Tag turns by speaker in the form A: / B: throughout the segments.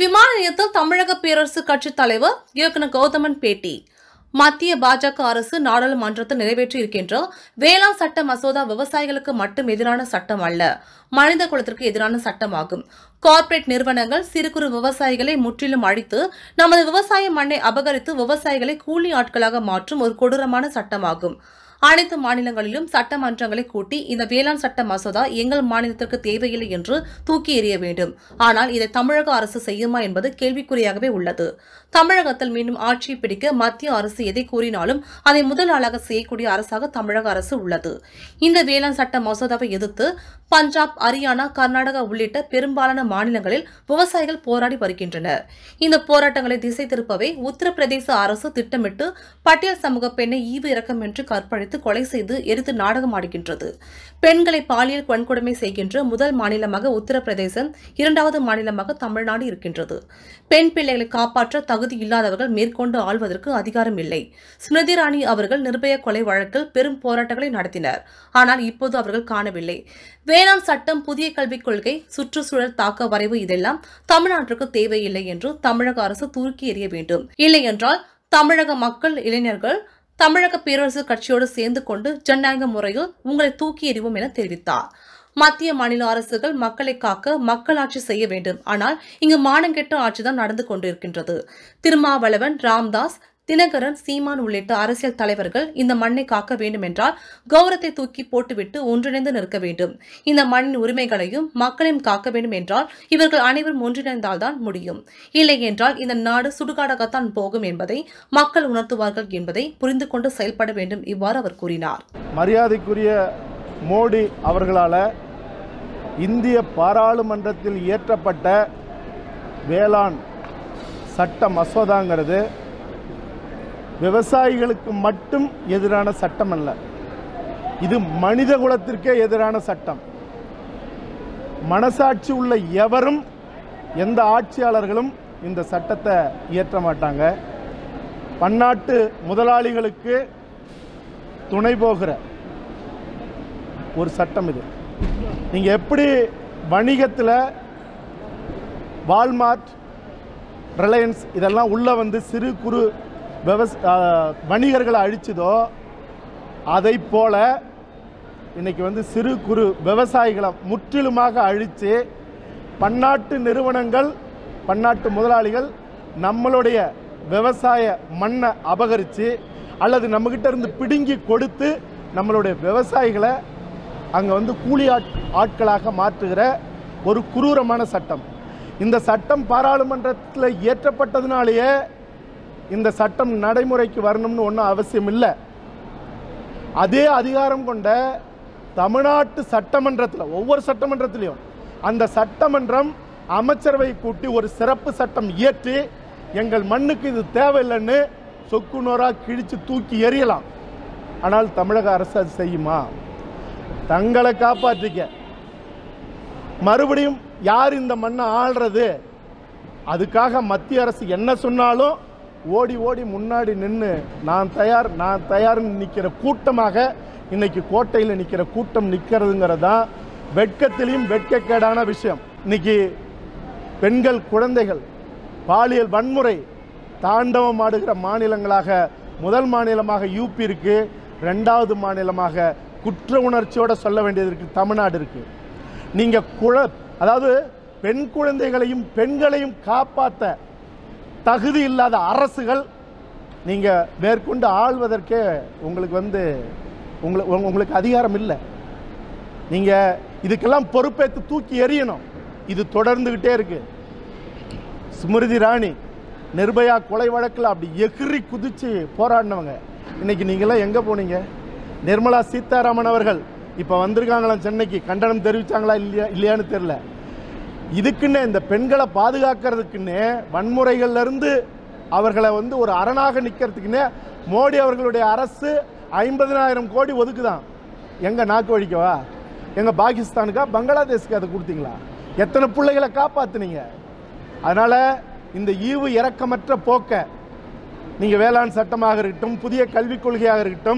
A: விமான நிலையத்தில் தமிழக பேரரசு கட்சித் தலைவர் இயக்குநர் கௌதமன் பேட்டி மத்திய பாஜக அரசு நாடாளுமன்றத்தில் நிறைவேற்றி இருக்கின்ற வேளாண் சட்ட மசோதா விவசாயிகளுக்கு மட்டும் எதிரான சட்டம் அல்ல மனித குலத்திற்கு எதிரான சட்டமாகும் கார்ப்பரேட் நிறுவனங்கள் சிறு குறு விவசாயிகளை முற்றிலும் அழித்து நமது விவசாய மண்ணை அபகரித்து விவசாயிகளை கூலி ஆட்களாக மாற்றும் ஒரு கொடூரமான சட்டமாகும் அனைத்து மாநிலங்களிலும் சட்டமன்றங்களை கூட்டி இந்த வேளாண் சட்ட மசோதா எங்கள் மாநிலத்திற்கு தேவையில்லை என்று தூக்கி எறிய வேண்டும் ஆனால் இதை தமிழக அரசு செய்யுமா என்பது கேள்விக்குறியாகவே உள்ளது தமிழகத்தில் மீண்டும் ஆட்சியை பிடிக்க மத்திய அரசு எதை கூறினாலும் அதை முதல் ஆளாக செய்யக்கூடிய அரசாக தமிழக அரசு உள்ளது இந்த வேளாண் சட்ட மசோதாவை எதிர்த்து பஞ்சாப் ஹரியானா கர்நாடகா உள்ளிட்ட பெரும்பாலான மாநிலங்களில் விவசாயிகள் போராடி வருகின்றனர் இந்த போராட்டங்களை திசை திருப்பவே உத்தரப்பிரதேச அரசு திட்டமிட்டு பட்டியல் சமூக பெண்ணை ஈவு இரக்கமின்றி கற்பழித்து கொலை செய்து எரித்து நாடகம் ஆடுகின்றது பெண்களை பாலியல் வன்கொடுமை செய்கின்ற முதல் மாநிலமாக உத்தரப்பிரதேசம் இரண்டாவது மாநிலமாக தமிழ்நாடு இருக்கின்றது பெண் பிள்ளைகளை காப்பாற்ற தகுதி இல்லாதவர்கள் மேற்கொண்டு ஆள்வதற்கு அதிகாரம் இல்லை ஸ்மிருதி இராணி அவர்கள் நிர்பய கொலை வழக்கில் பெரும் போராட்டங்களை நடத்தினர் ஆனால் இப்போது அவர்கள் காணவில்லை வேளாண் சட்டம் புதிய கல்விக் கொள்கை சுற்றுச்சூழல் தாக்க வரைவு இதெல்லாம் தமிழ்நாட்டிற்கு தேவையில்லை என்று தமிழக அரசு தூக்கி எறிய வேண்டும் இல்லை என்றால் தமிழக மக்கள் இளைஞர்கள் தமிழக பேரரசு கட்சியோடு சேர்ந்து கொண்டு ஜனநாயக முறையில் உங்களை தூக்கி எறிவோம் என தெரிவித்தார் மத்திய மாநில அரசுகள் மக்களை காக்க மக்களாட்சி செய்ய வேண்டும் ஆனால் இங்கு மானங்கெட்ட ஆட்சிதான் நடந்து கொண்டிருக்கின்றது திருமாவளவன் ராம்தாஸ் தினகரன் சீமான் உள்ளிட்ட அரசியல் தலைவர்கள் இந்த மண்ணை காக்க வேண்டும் என்றால் கௌரவத்தை தூக்கி போட்டுவிட்டு ஒன்றிணைந்து நிற்க வேண்டும் இந்த மண்ணின் உரிமைகளையும் மக்களையும் காக்க வேண்டும் என்றால் இவர்கள் அனைவரும் ஒன்றிணைந்தால்தான் முடியும் இல்லை என்றால் இந்த நாடு சுடுகாடாகத்தான் போகும் என்பதை மக்கள் உணர்த்துவார்கள் என்பதை புரிந்து கொண்டு செயல்பட வேண்டும் இவ்வாறு அவர் கூறினார்
B: மரியாதைக்குரிய மோடி அவர்களால் இந்திய பாராளுமன்றத்தில் இயற்றப்பட்ட வேளாண் சட்ட மசோதாங்கிறது விவசாயிகளுக்கு மட்டும் எதிரான சட்டம் அல்ல இது மனித குலத்திற்கே எதிரான சட்டம் மனசாட்சி உள்ள எவரும் எந்த ஆட்சியாளர்களும் இந்த சட்டத்தை இயற்ற மாட்டாங்க பன்னாட்டு முதலாளிகளுக்கு துணை போகிற ஒரு சட்டம் இது நீங்கள் எப்படி வணிகத்தில் வால்மார்ட் ரிலையன்ஸ் இதெல்லாம் உள்ளே வந்து சிறு குறு விவச ஆ, வணிகர்களை அழிச்சதோ அதை போல இன்னைக்கு வந்து சிறு குறு விவசாயிகளை முற்றிலுமாக அழித்து பன்னாட்டு நிறுவனங்கள் பன்னாட்டு முதலாளிகள் நம்மளுடைய விவசாய மண்ணை அபகரித்து அல்லது நம்மக்கிட்ட இருந்து பிடுங்கி கொடுத்து நம்மளுடைய விவசாயிகளை அங்கே வந்து கூலி ஆட் ஆட்களாக மாற்றுகிற ஒரு குரூரமான சட்டம் இந்த சட்டம் பாராளுமன்றத்தில் இயற்றப்பட்டதுனாலேயே இந்த சட்டம் நடைமுறைக்கு வரணும்னு ஒன்றும் அவசியம் இல்லை அதே அதிகாரம் கொண்ட தமிழ்நாட்டு சட்டமன்றத்தில் ஒவ்வொரு சட்டமன்றத்திலையும் அந்த சட்டமன்றம் அமைச்சரவை கூட்டி ஒரு சிறப்பு சட்டம் இயற்றி எங்கள் மண்ணுக்கு இது தேவையில்லைன்னு சொக்குநோரா கிழிச்சு தூக்கி எறியலாம் ஆனால் தமிழக அரசு அது செய்யுமா தங்களை காப்பாற்றிக்க மறுபடியும் யார் இந்த மண்ணை ஆள்றது அதுக்காக மத்திய அரசு என்ன சொன்னாலும் ஓடி ஓடி முன்னாடி நின்று நான் தயார் நான் தயார்னு நிற்கிற கூட்டமாக இன்னைக்கு கோட்டையில் நிற்கிற கூட்டம் நிற்கிறதுங்கிறது தான் வெட்கத்திலையும் வெட்கக்கேடான விஷயம் இன்னைக்கு பெண்கள் குழந்தைகள் பாலியல் வன்முறை தாண்டவம் ஆடுகிற மாநிலங்களாக முதல் மாநிலமாக யூபி இருக்கு ரெண்டாவது மாநிலமாக குற்ற உணர்ச்சியோட சொல்ல வேண்டியது இருக்கு தமிழ்நாடு இருக்கு நீங்க குழ அதாவது பெண் குழந்தைகளையும் பெண்களையும் காப்பாற்ற தகுதி இல்லாத அரசுகள் நீங்க மேற்கொண்டு ஆள்வதற்கே உங்களுக்கு வந்து உங்களுக்கு உங்களுக்கு அதிகாரம் இல்லை நீங்க இதுக்கெல்லாம் பொறுப்பேற்று தூக்கி எறியணும் இது தொடர்ந்துகிட்டே இருக்கு ஸ்மிருதி ராணி நிர்பயா கொலை வழக்கில் அப்படி எகிரி குதிச்சு போராடினவங்க இன்னைக்கு நீங்களாம் எங்கே போனீங்க நிர்மலா சீதாராமன் அவர்கள் இப்போ வந்திருக்காங்களாம் சென்னைக்கு கண்டனம் தெரிவிச்சாங்களா இல்லையா இல்லையான்னு தெரில இதுக்குன்னு இந்த பெண்களை பாதுகாக்கிறதுக்குன்னு வன்முறைகள்ல இருந்து அவர்களை வந்து ஒரு அரணாக நிற்கிறதுக்குன்னு மோடி அவர்களுடைய அரசு ஐம்பதினாயிரம் கோடி ஒதுக்குதான் எங்க நாக்கு வழிக்கவா எங்க பாகிஸ்தானுக்கா பங்களாதேஷ்க்கு அதை கொடுத்தீங்களா எத்தனை பிள்ளைகளை காப்பாத்துனீங்க அதனால இந்த ஈவு இரக்கமற்ற போக்க நீங்க வேளாண் சட்டமாக இருக்கட்டும் புதிய கல்விக் கொள்கையாக இருக்கட்டும்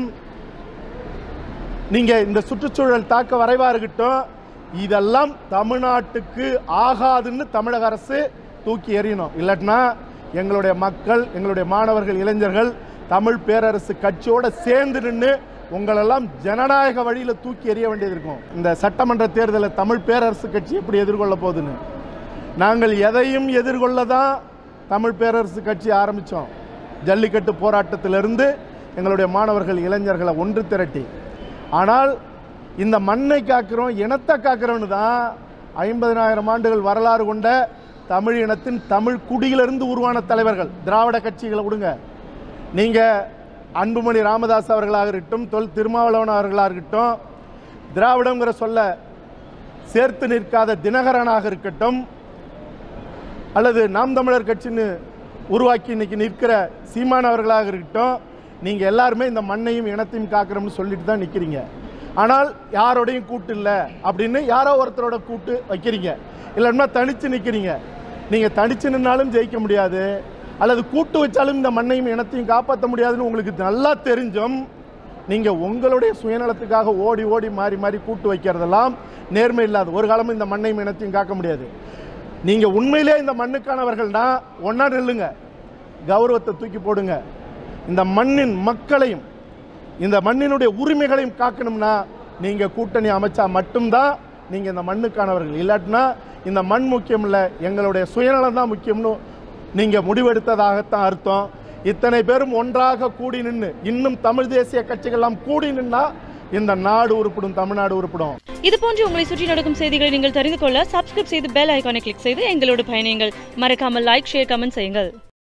B: நீங்க இந்த சுற்றுச்சூழல் தாக்க வரைவா இருக்கட்டும் இதெல்லாம் தமிழ்நாட்டுக்கு ஆகாதுன்னு தமிழக அரசு தூக்கி எறியணும் இல்லாட்டினா எங்களுடைய மக்கள் எங்களுடைய மாணவர்கள் இளைஞர்கள் தமிழ் பேரரசு கட்சியோட சேர்ந்து நின்று உங்களெல்லாம் ஜனநாயக வழியில் தூக்கி எறிய வேண்டியது இருக்கும் இந்த சட்டமன்ற தேர்தலில் தமிழ் பேரரசு கட்சி எப்படி எதிர்கொள்ள போகுதுன்னு நாங்கள் எதையும் எதிர்கொள்ள தான் தமிழ் பேரரசு கட்சி ஆரம்பித்தோம் ஜல்லிக்கட்டு போராட்டத்திலிருந்து எங்களுடைய மாணவர்கள் இளைஞர்களை ஒன்று திரட்டி ஆனால் இந்த மண்ணை காக்கிறோம் இனத்தை காக்கிறோன்னு தான் ஐம்பதினாயிரம் ஆண்டுகள் வரலாறு கொண்ட தமிழ் இனத்தின் தமிழ் குடியிலிருந்து உருவான தலைவர்கள் திராவிட கட்சிகளை விடுங்க நீங்கள் அன்புமணி ராமதாஸ் அவர்களாக இருக்கட்டும் தொல் திருமாவளவன் அவர்களாக இருக்கட்டும் திராவிடங்கிற சொல்ல சேர்த்து நிற்காத தினகரனாக இருக்கட்டும் அல்லது நாம் தமிழர் கட்சின்னு உருவாக்கி இன்னைக்கு நிற்கிற சீமான் அவர்களாக இருக்கட்டும் நீங்கள் எல்லாருமே இந்த மண்ணையும் இனத்தையும் காக்கிறோம்னு சொல்லிட்டு தான் நிற்கிறீங்க ஆனால் யாரோடையும் கூட்டு இல்லை அப்படின்னு யாரோ ஒருத்தரோட கூட்டு வைக்கிறீங்க இல்லைன்னா தனித்து நிற்கிறீங்க நீங்கள் தனித்து நின்னாலும் ஜெயிக்க முடியாது அல்லது கூட்டு வச்சாலும் இந்த மண்ணையும் இனத்தையும் காப்பாற்ற முடியாதுன்னு உங்களுக்கு நல்லா தெரிஞ்சும் நீங்கள் உங்களுடைய சுயநலத்துக்காக ஓடி ஓடி மாறி மாறி கூட்டு வைக்கிறதெல்லாம் நேர்மை இல்லாது ஒரு காலமும் இந்த மண்ணையும் இனத்தையும் காக்க முடியாது நீங்கள் உண்மையிலே இந்த மண்ணுக்கானவர்கள்னா ஒன்றா நில்லுங்க கௌரவத்தை தூக்கி போடுங்க இந்த மண்ணின் மக்களையும் இந்த மண்ணினுடைய உரிமைகளையும் காக்கணும்னா நீங்கள் கூட்டணி அமைச்சா மட்டும்தான் நீங்கள் இந்த மண்ணுக்கானவர்கள் இல்லாட்டினா இந்த மண் முக்கியம் இல்லை எங்களுடைய சுயநலம் தான் முக்கியம்னு நீங்கள் முடிவெடுத்ததாகத்தான் அர்த்தம் இத்தனை பேரும் ஒன்றாக கூடி நின்று இன்னும் தமிழ் தேசிய கட்சிகள்லாம் கூடி நின்னா இந்த நாடு உருப்படும் தமிழ்நாடு உருப்படும்
C: இது போன்று உங்களை சுற்றி நடக்கும் செய்திகளை நீங்கள் தெரிந்து கொள்ள சப்ஸ்கிரைப் செய்து பெல் ஐகானை கிளிக் செய்து எங்களோடு பயணியுங்கள் மறக்காமல் லைக் ஷேர் கமெண்ட் செய்யுங்கள்